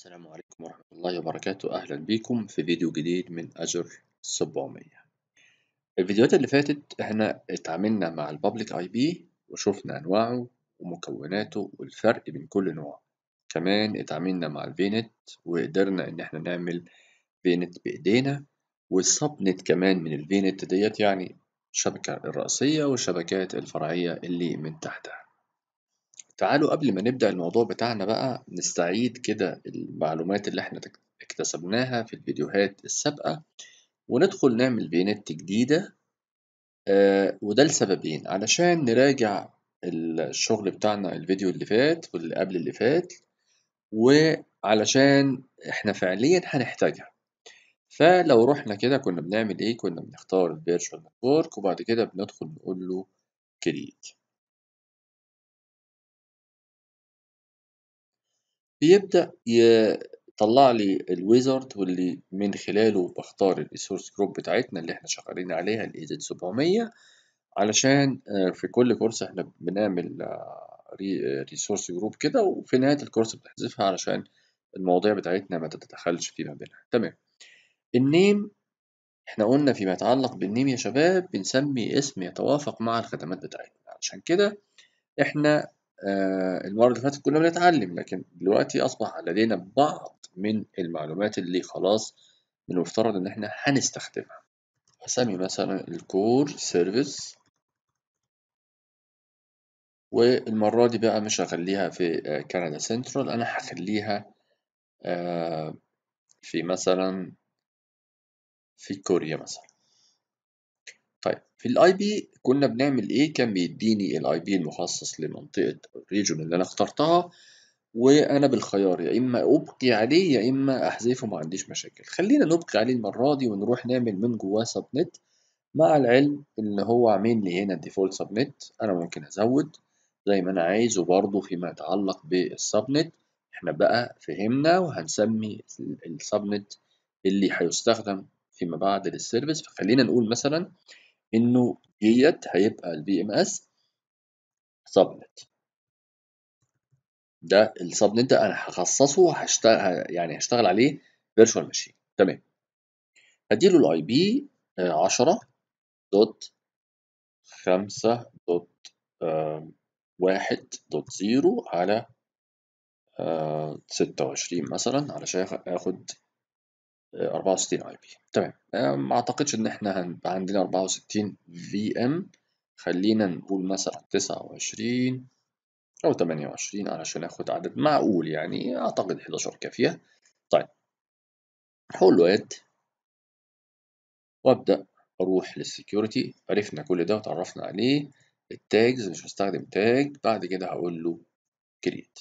السلام عليكم ورحمة الله وبركاته أهلا بيكم في فيديو جديد من أجر 700 الفيديوهات اللي فاتت احنا اتعاملنا مع البابليك اي بي وشوفنا أنواعه ومكوناته والفرق بين كل نوع كمان اتعاملنا مع الفينت وقدرنا إن احنا نعمل فينت بإيدينا والسبنت كمان من الفينت ديت يعني الشبكة الرئيسية والشبكات الفرعية اللي من تحتها تعالوا قبل ما نبدأ الموضوع بتاعنا بقى نستعيد كده المعلومات اللي احنا اكتسبناها في الفيديوهات السابقة وندخل نعمل بيانات جديدة آه وده لسببين علشان نراجع الشغل بتاعنا الفيديو اللي فات واللي قبل اللي فات وعلشان احنا فعليا هنحتاجها فلو رحنا كده كنا بنعمل ايه كنا بنختار الفيرتشوال نتورك وبعد كده بندخل نقول له كريت بيبدأ يطلع لي الويزارد واللي من خلاله بختار الريسورس جروب بتاعتنا اللي احنا شغالين عليها الاي زد 700 علشان في كل كورس احنا بنعمل ريسورس جروب كده وفي نهاية الكورس بنحذفها علشان المواضيع بتاعتنا ما تتدخلش فيما بينها تمام النيم احنا قلنا فيما يتعلق بالنيم يا شباب بنسمي اسم يتوافق مع الخدمات بتاعتنا عشان كده احنا آه المرة اللي فاتت كنا بنتعلم لكن دلوقتي أصبح لدينا بعض من المعلومات اللي خلاص من المفترض إن إحنا هنستخدمها هسمي مثلا الكور سيرفيس والمرة دي بقى مش هخليها في كندا سنترال أنا هخليها آه في مثلا في كوريا مثلا طيب في الاي بي كنا بنعمل ايه كان بيديني الاي بي المخصص لمنطقه الريجون اللي انا اخترتها وانا بالخيار يا اما ابقي عليه يا اما احذفه ما عنديش مشاكل خلينا نبقي عليه المره دي ونروح نعمل من جواه سبنت مع العلم ان هو عامل لي هنا الديفولت سبنت انا ممكن ازود زي ما انا عايز وبرضه فيما يتعلق بالسبنت احنا بقى فهمنا وهنسمي السبنت اللي هيستخدم فيما بعد للسيرفيس فخلينا نقول مثلا انه ديت هيبقى البي ام اس سبنت ده السبنت ده انا هخصصه وهشتغل يعني هشتغل عليه فيرتشوال ماشين تمام هديله الاي بي 10 دوت 5 دوت 1 دوت 0 على 26 مثلا علشان اخد 64 اي بي تمام ما اعتقدش ان احنا هنبقى عندنا 64 في ام خلينا نقول مثلا 29 او 28 علشان اخد عدد معقول يعني اعتقد 11 كافيه طيب هقول له اد وابدا اروح للسكيورتي عرفنا كل ده وتعرفنا عليه التاجز مش هستخدم تاج بعد كده هقول له كريت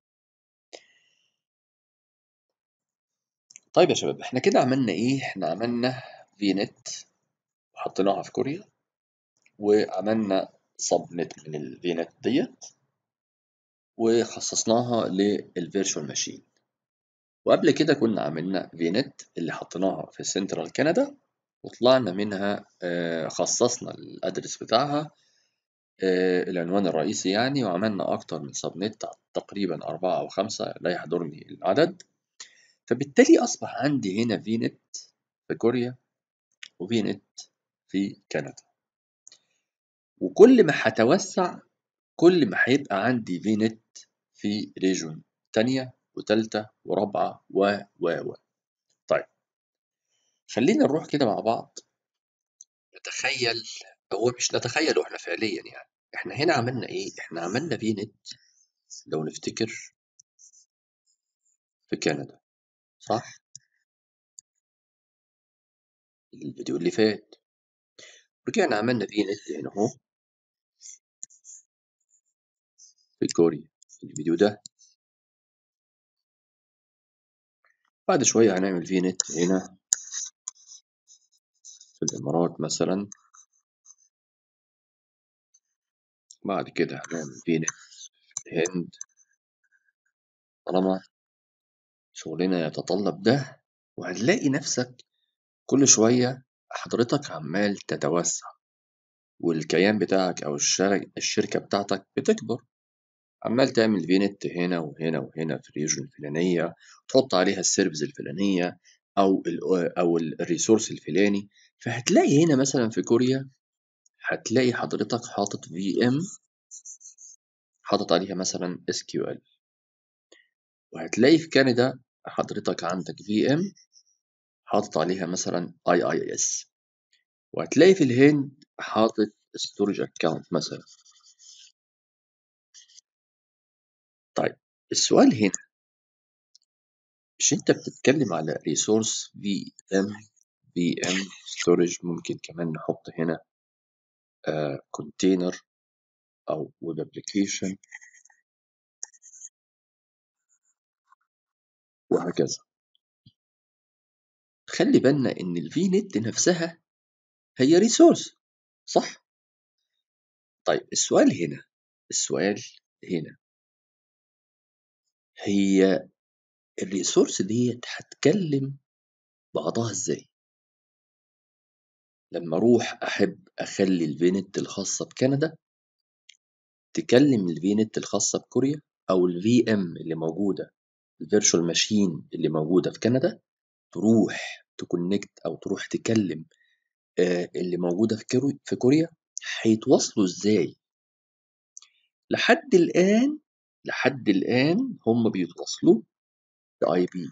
طيب يا شباب احنا كده عملنا ايه احنا عملنا في نت وحطيناها في كوريا وعملنا سب نت من الفي نت ديت وخصصناها للفيرتشوال ماشين وقبل كده كنا عملنا في نت اللي حطيناها في سنترال كندا وطلعنا منها اه خصصنا الادرس بتاعها اه العنوان الرئيسي يعني وعملنا اكتر من سب نت تقريبا أربعة أو خمسة لا يحضرني العدد فبالتالي أصبح عندي هنا في نت في كوريا وفي نت في كندا وكل ما هتوسع كل ما هيبقى عندي في نت في ريجون تانية وتالتة ورابعة و و و طيب خلينا نروح كده مع بعض نتخيل هو مش نتخيل واحنا فعليا يعني احنا هنا عملنا ايه احنا عملنا في نت لو نفتكر في كندا صح الفيديو اللي فات رجعنا عملنا في نت هنا اهو في كوريا الفيديو ده بعد شوية هنعمل في نت هنا في الإمارات مثلا بعد كده هنعمل في نت في الهند طالما شغلنا يتطلب ده وهتلاقي نفسك كل شوية حضرتك عمال تتوسع والكيان بتاعك أو الشركة بتاعتك بتكبر عمال تعمل فينت هنا وهنا وهنا في الريجن الفلانية تحط عليها السيرفز الفلانية أو ال أو الريسورس الفلاني فهتلاقي هنا مثلا في كوريا هتلاقي حضرتك حاطط في ام حاطط عليها مثلا اس كيو ال وهتلاقي في كندا حضرتك عندك في ام حاطط عليها مثلا اي اي اس وهتلاقي في الهند حاطط ستورج اكونت مثلا طيب السؤال هنا مش انت بتتكلم على ريسورس في ام في ام ستورج ممكن كمان نحط هنا كونتينر او ويب ابلكيشن وهكذا خلي بالنا ان الفي نت نفسها هي ريسورس صح طيب السؤال هنا السؤال هنا هي الريسورس ديت هتكلم بعضها ازاي لما اروح احب اخلي الفينت الخاصة بكندا تكلم الفينت الخاصة بكوريا او الفي ام اللي موجودة الفيرتشوال ماشين اللي موجودة في كندا تروح تكونكت او تروح تكلم آه اللي موجودة في, كوري في كوريا هيتواصلوا ازاي لحد الان لحد الان هم بيتواصلوا باي بي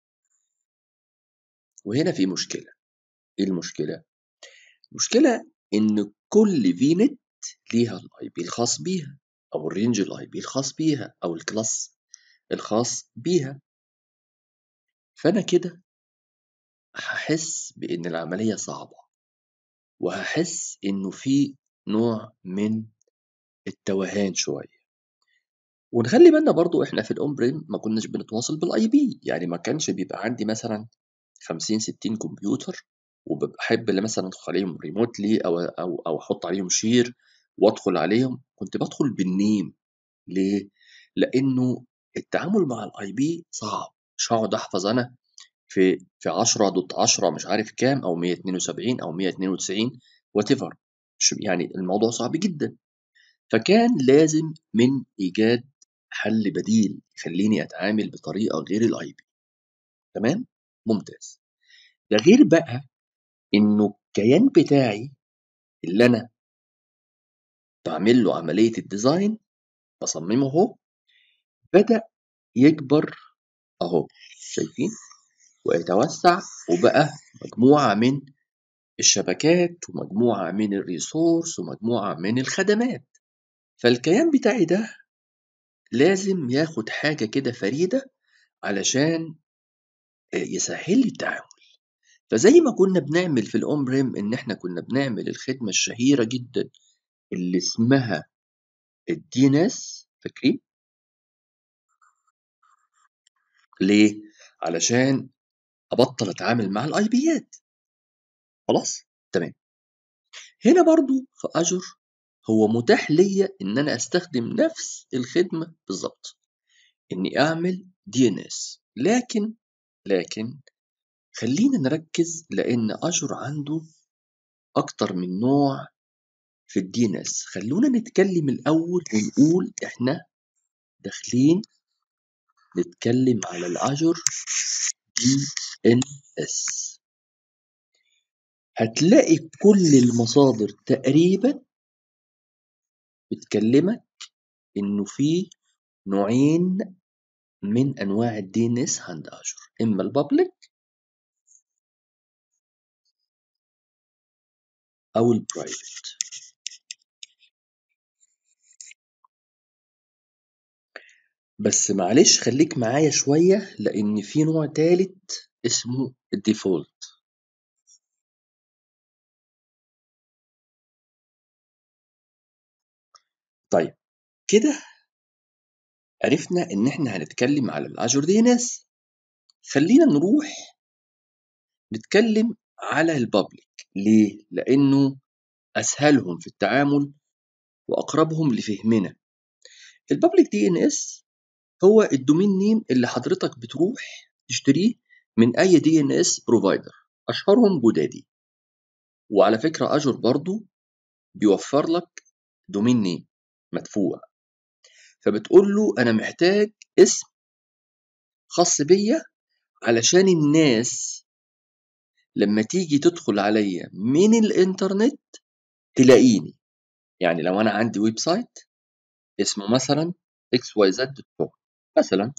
وهنا في مشكلة ايه المشكلة المشكلة ان كل فينت ليها الاي بي الخاص بيها او الرينج الاي بي الخاص بيها او الكلاس الخاص بيها فانا كده هحس بان العملية صعبة وهحس انه في نوع من التوهان شوية ونخلي بالنا برضو احنا في الاون بريم ما كناش بنتواصل بالاي بي يعني ما كانش بيبقى عندي مثلا 50 60 كمبيوتر وبحب اللي مثلا ادخل عليهم ريموتلي او او او احط عليهم شير وادخل عليهم كنت بدخل بالنيم ليه؟ لانه التعامل مع الاي بي صعب مش هقعد احفظ انا في في 10 دوت 10 مش عارف كام او 172 او 192 وات ايفر يعني الموضوع صعب جدا فكان لازم من ايجاد حل بديل يخليني اتعامل بطريقه غير الاي بي تمام ممتاز ده غير بقى انه الكيان بتاعي اللي انا بعمل له عمليه الديزاين بصممه اهو بدا يكبر اهو شايفين ويتوسع وبقى مجموعه من الشبكات ومجموعه من الريسورس ومجموعه من الخدمات فالكيان بتاعي ده لازم ياخد حاجه كده فريده علشان يسهل لي التعامل فزي ما كنا بنعمل في الاون بريم ان احنا كنا بنعمل الخدمه الشهيره جدا اللي اسمها الدي ان اس فاكرين ليه علشان ابطل اتعامل مع الاي بيات خلاص تمام هنا برضو في اجر هو متاح ليا ان انا استخدم نفس الخدمه بالظبط اني اعمل دي ان اس لكن لكن خلينا نركز لان اجر عنده اكتر من نوع في الدي ان اس خلونا نتكلم الاول ونقول احنا داخلين نتكلم على الاجر دي ان اس هتلاقي كل المصادر تقريبا بتكلمك انه في نوعين من انواع الدي ان اس عند اجر اما البابليك او البرايفت بس معلش خليك معايا شوية لأن في نوع تالت اسمه الديفولت طيب كده عرفنا إن إحنا هنتكلم على الأجر دي ان اس خلينا نروح نتكلم على البابليك ليه؟ لأنه أسهلهم في التعامل وأقربهم لفهمنا البابليك دي ان اس هو الدومين نيم اللي حضرتك بتروح تشتريه من اي دي ان اس بروفايدر اشهرهم جودادي وعلى فكره اجر برضو بيوفر لك دومين نيم مدفوع فبتقول له انا محتاج اسم خاص بيا علشان الناس لما تيجي تدخل عليا من الانترنت تلاقيني يعني لو انا عندي ويب سايت اسمه مثلا xyz.com مثلا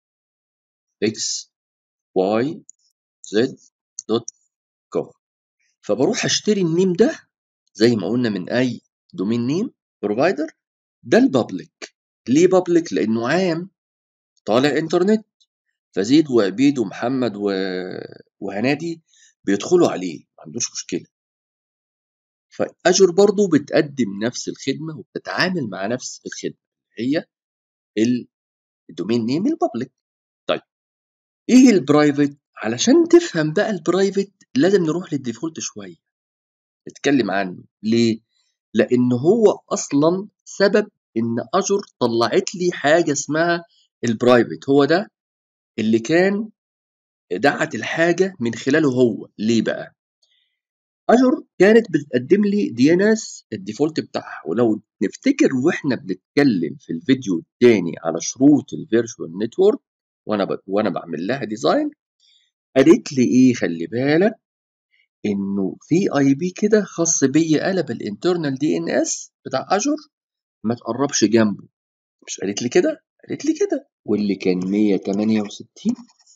xyz.com فبروح اشتري النيم ده زي ما قلنا من اي دومين نيم بروفايدر ده البابليك ليه بابليك لانه عام طالع انترنت فزيد وعبيد ومحمد و... وهنادي بيدخلوا عليه ما عندوش مشكله فاجر برضو بتقدم نفس الخدمه وبتتعامل مع نفس الخدمه هي الدومين نيم البابليك طيب ايه البرايفت علشان تفهم بقى البرايفت لازم نروح للديفولت شويه نتكلم عنه ليه لان هو اصلا سبب ان اجر طلعت لي حاجه اسمها البرايفت هو ده اللي كان دعت الحاجه من خلاله هو ليه بقى اجر كانت بتقدم لي دي ان اس الديفولت بتاعها ولو نفتكر واحنا بنتكلم في الفيديو الثاني على شروط الفيرتشوال نتورك وانا ب... وانا بعمل لها ديزاين قالت لي ايه خلي بالك انه في اي بي كده خاص بيا قلب الانترنال دي ان اس بتاع اجر ما تقربش جنبه مش قالت لي كده قالت لي كده واللي كان 168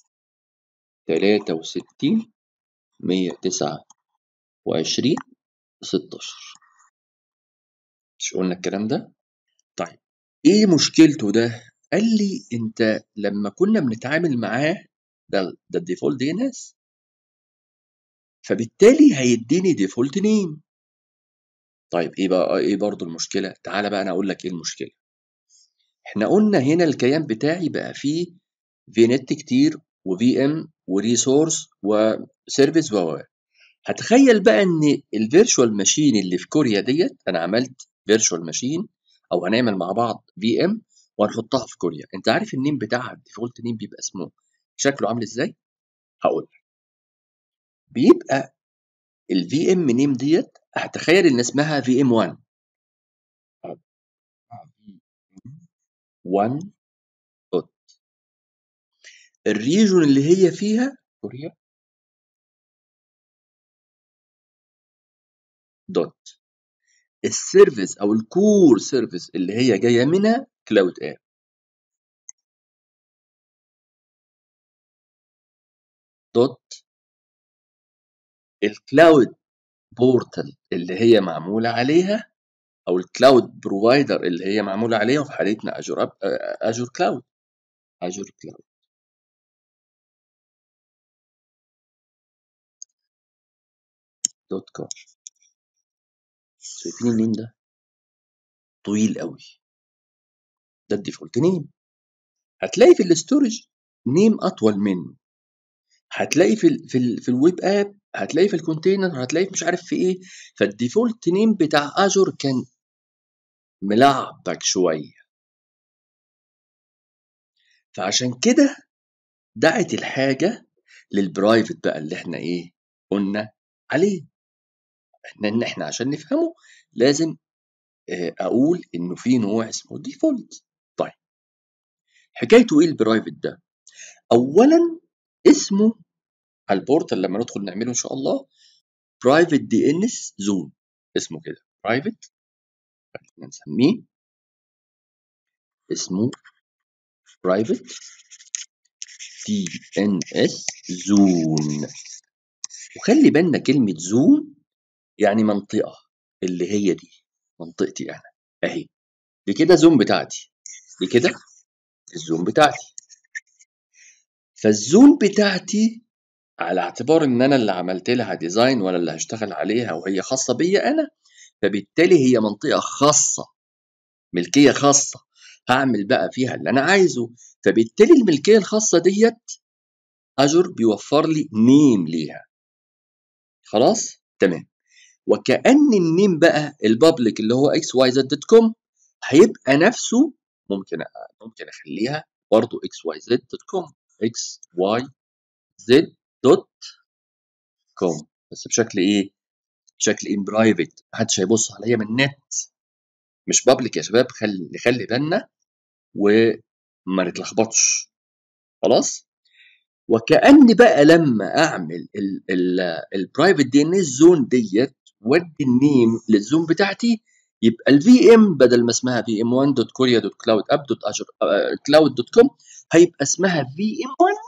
63 129 16 مش قلنا الكلام ده طيب ايه مشكلته ده قال لي انت لما كنا بنتعامل معاه ده ده الديفولت دي ان اس فبالتالي هيديني ديفولت نيم طيب ايه بقى ايه برضو المشكله تعالى بقى انا اقول لك ايه المشكله احنا قلنا هنا الكيان بتاعي بقى فيه في نت كتير وفي ام وريسورس وسيرفيس و هتخيل بقى ان الفيرتشوال ماشين اللي في كوريا ديت انا عملت فيرتشوال ماشين او هنعمل مع بعض في ام وهنحطها في كوريا انت عارف النيم بتاعها الديفولت نيم بيبقى اسمه شكله عامل ازاي هقول لك بيبقى الفي ام نيم ديت هتخيل ان اسمها في ام 1 1 دوت الريجون اللي هي فيها كوريا دوت السيرفيس او الكور سيرفيس اللي هي جايه منها كلاود اب دوت الكلاود بورتال اللي هي معموله عليها او الكلاود بروفايدر اللي هي معموله عليها وفي حالتنا اجور اجور كلاود اجور كلاود دوت كوم شايفين النيم ده طويل قوي ده الديفولت نيم هتلاقي في الاستورج نيم اطول منه هتلاقي في ال في ال في الويب اب هتلاقي في الكونتينر هتلاقي مش عارف في ايه فالديفولت نيم بتاع اجور كان ملعبك شويه فعشان كده دعت الحاجه للبرايفت بقى اللي احنا ايه قلنا عليه احنا ان احنا عشان نفهمه لازم اقول انه في نوع اسمه ديفولت طيب حكايته ايه البرايفت ده اولا اسمه على البورتال لما ندخل نعمله ان شاء الله برايفت دي ان اس زون اسمه كده برايفت خلينا نسميه اسمه برايفت دي ان اس زون وخلي بالنا كلمة زون يعني منطقة اللي هي دي منطقتي أنا أهي دي كده زون بتاعتي دي كده الزون بتاعتي فالزون بتاعتي على اعتبار ان انا اللي عملت لها ديزاين ولا اللي هشتغل عليها وهي خاصه بيا انا فبالتالي هي منطقه خاصه ملكيه خاصه هعمل بقى فيها اللي انا عايزه فبالتالي الملكيه الخاصه ديت اجر بيوفر لي نيم ليها خلاص تمام وكأن النيم بقى البابليك اللي هو اكس واي زد دوت كوم هيبقى نفسه ممكن ممكن اخليها برضه اكس واي زد دوت كوم اكس واي زد دوت كوم بس بشكل ايه؟ بشكل ان برايفت محدش هيبص عليا من النت مش بابليك يا شباب خلي خلي بالنا وما نتلخبطش خلاص وكأن بقى لما اعمل البرايفت دي ان اس زون ديت وادي النيم للزون بتاعتي يبقى الفي ام بدل ما اسمها في ام 1 دوت كوريا دوت كلاود اب دوت اجر كلاود دوت كوم هيبقى اسمها في ام 1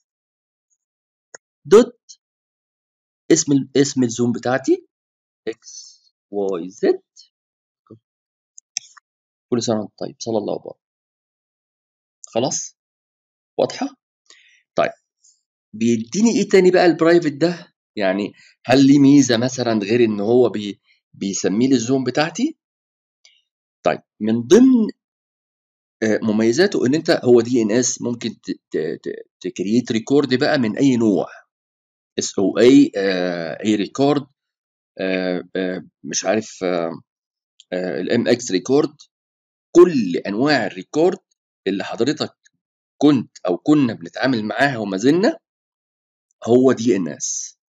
دوت اسم ال- اسم الزوم بتاعتي اكس واي زد كل سنه وانت طيب صلى الله وبارك خلاص واضحه طيب بيديني ايه تاني بقى البرايفت ده يعني هل ليه ميزه مثلا غير ان هو بي بيسميه لي الزوم بتاعتي طيب من ضمن آه، مميزاته ان انت هو دي ان اس ممكن تكريت ريكورد بقى من اي نوع اس او اي اي ريكورد مش عارف الام اكس ريكورد كل انواع الريكورد اللي حضرتك كنت او كنا بنتعامل معاها وما زلنا هو دي ان اس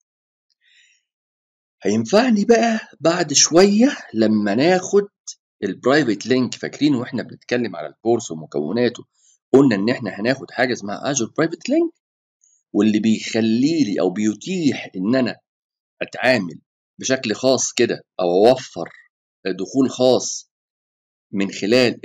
هينفعني بقى بعد شويه لما ناخد البرايفت لينك فاكرين واحنا بنتكلم على الكورس ومكوناته قلنا ان احنا هناخد حاجه اسمها اجر برايفت لينك واللي بيخلي لي او بيتيح ان انا اتعامل بشكل خاص كده او اوفر دخول خاص من خلال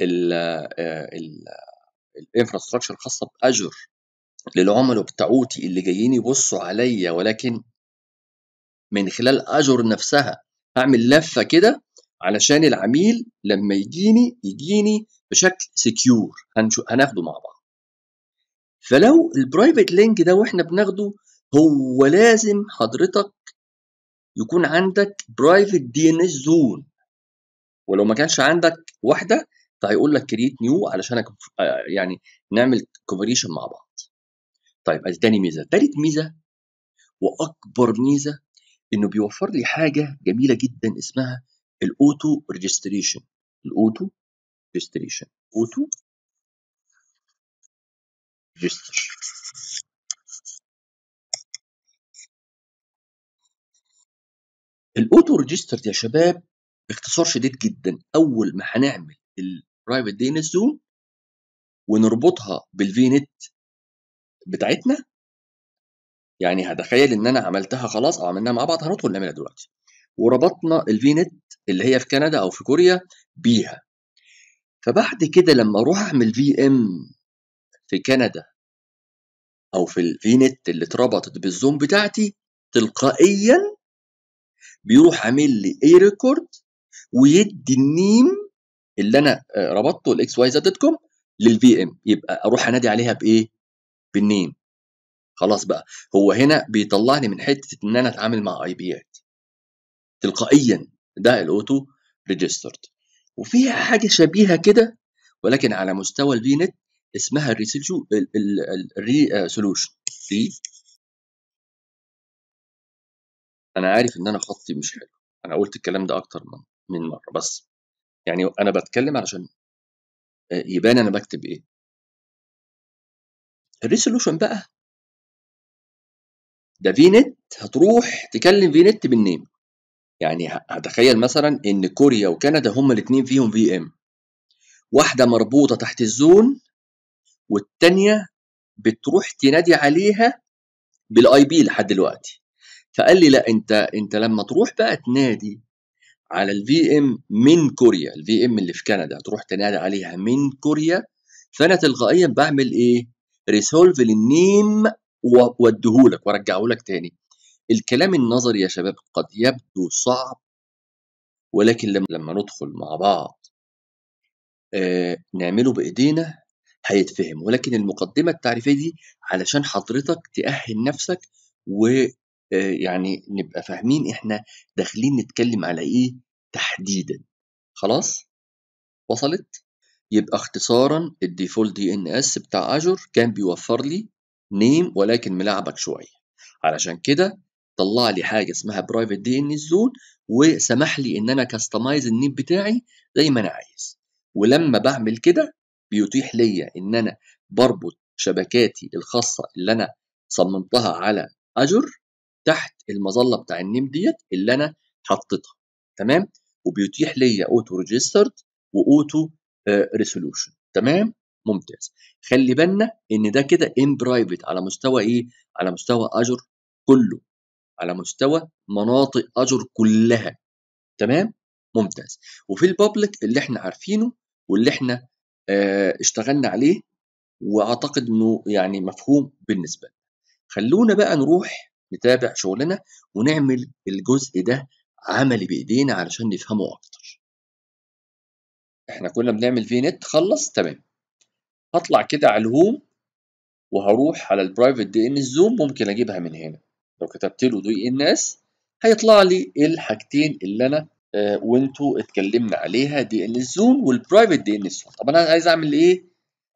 الانفراستراكشر الخاصه باجر للعملاء بتاعوتي اللي جايين يبصوا عليا ولكن من خلال اجر نفسها هعمل لفه كده علشان العميل لما يجيني يجيني بشكل سكيور هناخده مع بعض فلو البرايفت لينك ده واحنا بناخده هو لازم حضرتك يكون عندك برايفت دي ان اس زون ولو ما كانش عندك واحده فهيقول لك كريت نيو علشان أك- آه، يعني نعمل كوفريشن مع بعض طيب ادي تاني ميزه تالت ميزه واكبر ميزه انه بيوفر لي حاجه جميله جدا اسمها الاوتو ريجستريشن الاوتو ريجستريشن اوتو ريجستر الاوتو ريجستر يا شباب باختصار شديد جدا اول ما هنعمل البرايفت دي ان اس زون ونربطها بالفي نت بتاعتنا يعني هتخيل ان انا عملتها خلاص او عملناها مع بعض هندخل نعملها دلوقتي وربطنا الفي نت اللي هي في كندا او في كوريا بيها فبعد كده لما اروح اعمل في ام في كندا او في الفي نت اللي اتربطت بالزوم بتاعتي تلقائيا بيروح عامل لي اي ريكورد ويدي النيم اللي انا آه، ربطته الاكس واي زد دوت كوم للفي ام يبقى اروح انادي عليها بايه؟ بالنيم خلاص بقى هو هنا بيطلعني من حته ان انا اتعامل مع اي بيات تلقائيا ده الاوتو ريجسترد وفيها حاجه شبيهه كده ولكن على مستوى الفي نت اسمها الريسوليوشن الري سولوشن دي انا عارف ان انا خطي مش حلو انا قلت الكلام ده اكتر من من مره بس يعني انا بتكلم علشان آه، يبان انا بكتب ايه الريسولوشن بقى ده في نت هتروح تكلم في نت بالنيم يعني ه- هتخيل مثلا ان كوريا وكندا هما الاثنين فيهم في ام واحده مربوطه تحت الزون والتانيه بتروح تنادي عليها بالاي بي لحد دلوقتي فقال لي لا انت انت لما تروح بقى تنادي على الفي ام من كوريا الفي ام اللي في كندا تروح تنادي عليها من كوريا فانا تلقائيا بعمل ايه ريسولف للنيم واديهولك وارجعهولك تاني الكلام النظري يا شباب قد يبدو صعب ولكن لما لما ندخل مع بعض آه، نعمله بايدينا هيتفهم ولكن المقدمه التعريفيه دي علشان حضرتك تأهل نفسك ويعني نبقى فاهمين احنا داخلين نتكلم على ايه تحديدا خلاص وصلت يبقى اختصارا الديفولت دي ان اس بتاع اجور كان بيوفر لي نيم ولكن ملعبك شويه علشان كده طلع لي حاجه اسمها برايفت دي ان اس زون وسمح لي ان انا كاستمايز النيم بتاعي زي ما انا عايز ولما بعمل كده بيتيح ليا ان انا بربط شبكاتي الخاصه اللي انا صممتها على اجور تحت المظله بتاع النيم ديت اللي انا حطيتها تمام وبيتيح ليا اوتو ريجسترد واوتو ريسولوشن تمام ممتاز خلي بالنا ان ده كده ان برايفت على مستوى ايه على مستوى اجر كله على مستوى مناطق اجر كلها تمام ممتاز وفي البابليك اللي احنا عارفينه واللي احنا اه اشتغلنا عليه واعتقد انه يعني مفهوم بالنسبه لنا خلونا بقى نروح نتابع شغلنا ونعمل الجزء ده عملي بايدينا علشان نفهمه اكتر احنا كنا بنعمل في نت خلص تمام هطلع كده على الهوم وهروح على البرايفت دي ان زوم ممكن اجيبها من هنا لو كتبت له دي ان اس هيطلع لي الحاجتين اللي انا آه وانتوا اتكلمنا عليها دي ان زوم والبرايفت دي ان زوم طب انا عايز اعمل ايه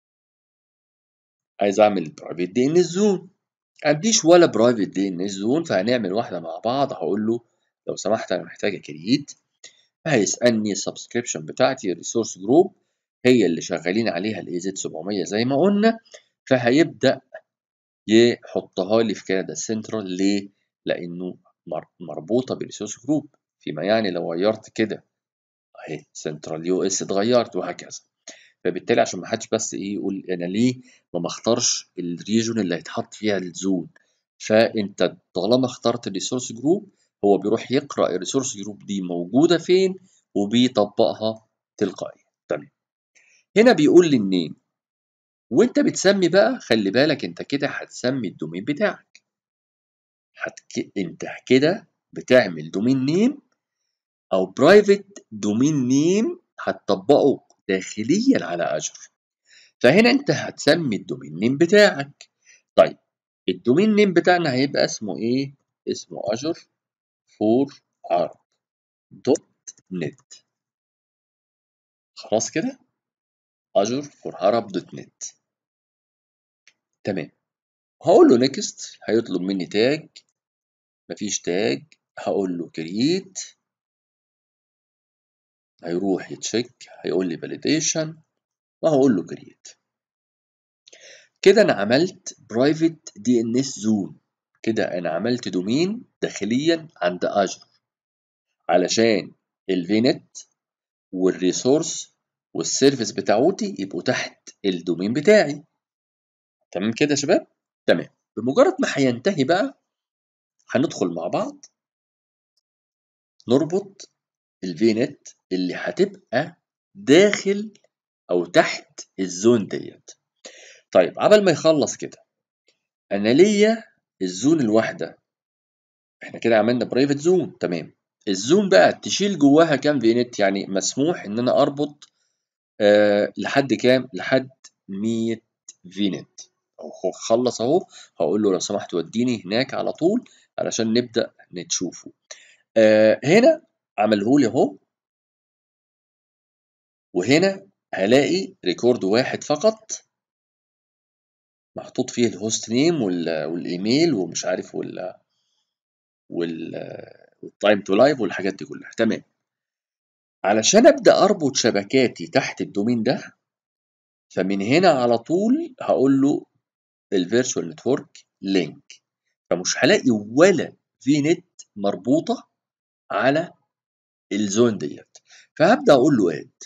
عايز اعمل البرايفت دي ان زون عنديش ولا برايفت دي ان زون فهنعمل واحده مع بعض هقول له لو سمحت انا محتاج كرييت هيسالني السبسكريبشن بتاعتي الريسورس جروب هي اللي شغالين عليها الاي زد 700 زي ما قلنا فهيبدا يحطها لي في كندا سنترال ليه؟ لانه مربوطه بالريسورس جروب فيما يعني لو غيرت كده اهي سنترال يو اس اتغيرت وهكذا فبالتالي عشان ما حدش بس ايه يقول انا ليه ما مختارش الريجون اللي هيتحط فيها الزون فانت طالما اخترت الريسورس جروب هو بيروح يقرا الريسورس جروب دي موجوده فين وبيطبقها تلقائيا تمام هنا بيقول لي النيم وانت بتسمي بقى خلي بالك انت كده هتسمي الدومين بتاعك هتك... انت كده بتعمل دومين نيم او برايفت دومين نيم هتطبقه داخليا على اجر فهنا انت هتسمي الدومين نيم بتاعك طيب الدومين نيم بتاعنا هيبقى اسمه ايه اسمه اجر فور عرب دوت نت خلاص كده اجر فور عرب دوت نت تمام هقول له نيكست هيطلب مني تاج مفيش تاج هقول له كرييت هيروح يتشيك هيقول لي فاليديشن وهقول له كرييت كده انا عملت برايفت دي ان اس زون كده انا عملت دومين داخليا عند اجر علشان الفينت والريسورس والسيرفيس بتاعتي يبقوا تحت الدومين بتاعي تمام كده يا شباب تمام بمجرد ما هينتهي بقى هندخل مع بعض نربط الفينت اللي هتبقى داخل او تحت الزون ديت طيب عبل ما يخلص كده انا ليا الزون الواحده احنا كده عملنا برايفت زون تمام الزون بقى تشيل جواها كام فينت يعني مسموح ان انا اربط آه لحد كام لحد 100 فينت هو خلص اهو هقول له لو سمحت وديني هناك على طول علشان نبدا نتشوفه آه هنا عمله لي اهو وهنا هلاقي ريكورد واحد فقط محطوط فيه الهوست نيم والايميل ومش عارف وال وال والتايم تو لايف والحاجات دي كلها تمام علشان ابدا اربط شبكاتي تحت الدومين ده فمن هنا على طول هقول له الفيرتشوال نتورك لينك فمش هلاقي ولا في نت مربوطه على الزون ديت فهبدا اقول له اد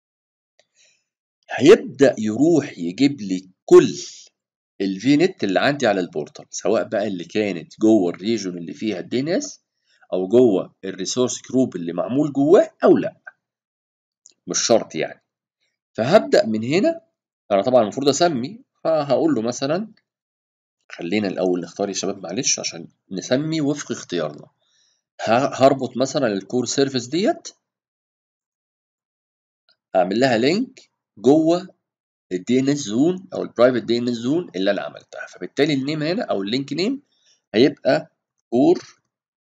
هيبدا يروح يجيب لي كل الفي نت اللي عندي على البورتال سواء بقى اللي كانت جوه الريجون اللي فيها الدي ان اس او جوه الريسورس جروب اللي معمول جواه او لا مش شرط يعني فهبدا من هنا انا طبعا المفروض اسمي فهقول له مثلا خلينا الاول نختار يا شباب معلش عشان نسمي وفق اختيارنا هربط مثلا الكور سيرفيس ديت اعمل لها لينك جوه الدي ان اس زون او البرايفت دي ان اس زون اللي انا عملتها فبالتالي النيم هنا او اللينك نيم هيبقى كور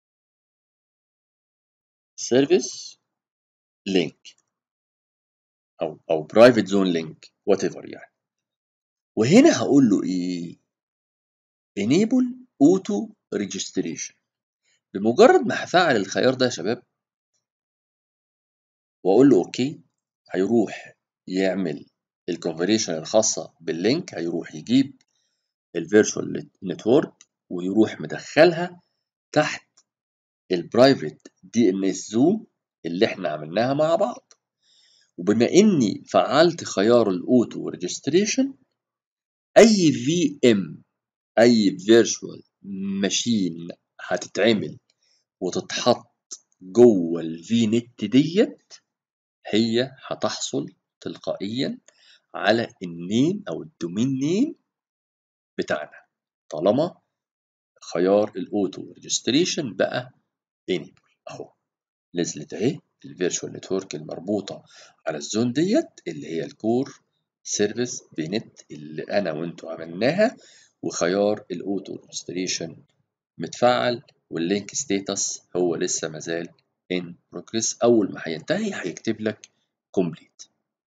سيرفيس لينك او او برايفت زون لينك وات ايفر يعني وهنا هقول له ايه enable auto registration بمجرد ما هفعل الخيار ده يا شباب واقول له اوكي هيروح يعمل الكونفريشن الخاصة باللينك هيروح يجيب الفيرتشوال نتورك ويروح مدخلها تحت البرايفت دي ان اس زوم اللي احنا عملناها مع بعض وبما اني فعلت خيار الاوتو ريجستريشن اي في ام اي فيرتشوال ماشين هتتعمل وتتحط جوه الفي نت ديت هي هتحصل تلقائيا على النيم او الدومين نيم بتاعنا طالما خيار الاوتو ريجستريشن بقى انيبل اهو نزلت اهي الفيرتشوال نتورك المربوطه على الزون ديت اللي هي الكور سيرفيس بنت اللي انا وانتوا عملناها وخيار الاوتو ريجستريشن متفعل واللينك ستيتس هو لسه مازال ان بروجريس اول ما هينتهي هيكتب لك كومبليت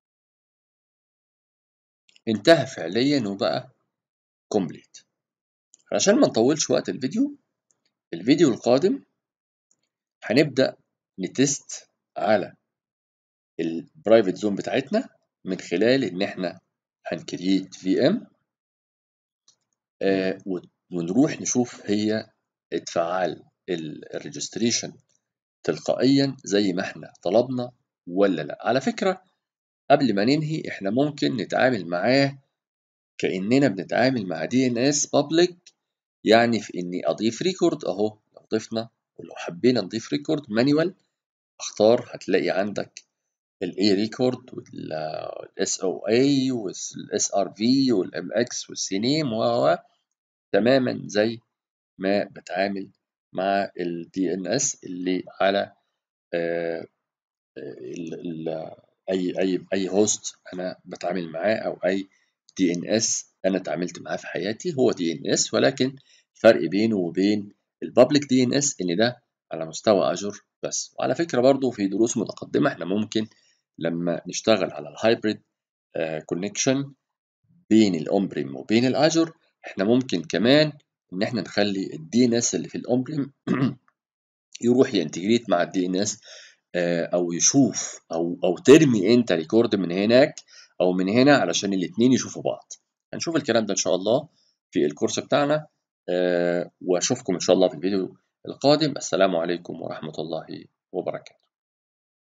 انتهى فعليا وبقى كومبليت علشان ما نطولش وقت الفيديو الفيديو القادم هنبدأ نتست على البرايفت زون بتاعتنا من خلال ان احنا هنكريت في ام آه ونروح نشوف هي اتفعل الريجستريشن تلقائيا زي ما احنا طلبنا ولا لا على فكرة قبل ما ننهي احنا ممكن نتعامل معاه كأننا بنتعامل مع دي ان اس بابليك يعني في اني اضيف ريكورد اهو لو ضفنا ولو حبينا نضيف ريكورد مانيوال اختار هتلاقي عندك الاي ريكورد والاس او اي والاس ار في والام اكس والسينيم و تماما زي ما بتعامل مع الدي ان اس اللي على آه ال ال اي اي اي هوست انا بتعامل معاه او اي دي ان اس انا اتعاملت معاه في حياتي هو دي ان اس ولكن الفرق بينه وبين البابليك دي ان اس ان ده على مستوى اجور بس وعلى فكره برضو في دروس متقدمه احنا ممكن لما نشتغل على الهايبريد كونكشن بين الاون بريم وبين الاجور احنا ممكن كمان ان احنا نخلي الدي ان اس اللي في الاون بريم يروح ينتجريت مع الدي ان اس او يشوف او او ترمي انت ريكورد من هناك او من هنا علشان الاثنين يشوفوا بعض هنشوف الكلام ده ان شاء الله في الكورس بتاعنا واشوفكم ان شاء الله في الفيديو القادم السلام عليكم ورحمه الله وبركاته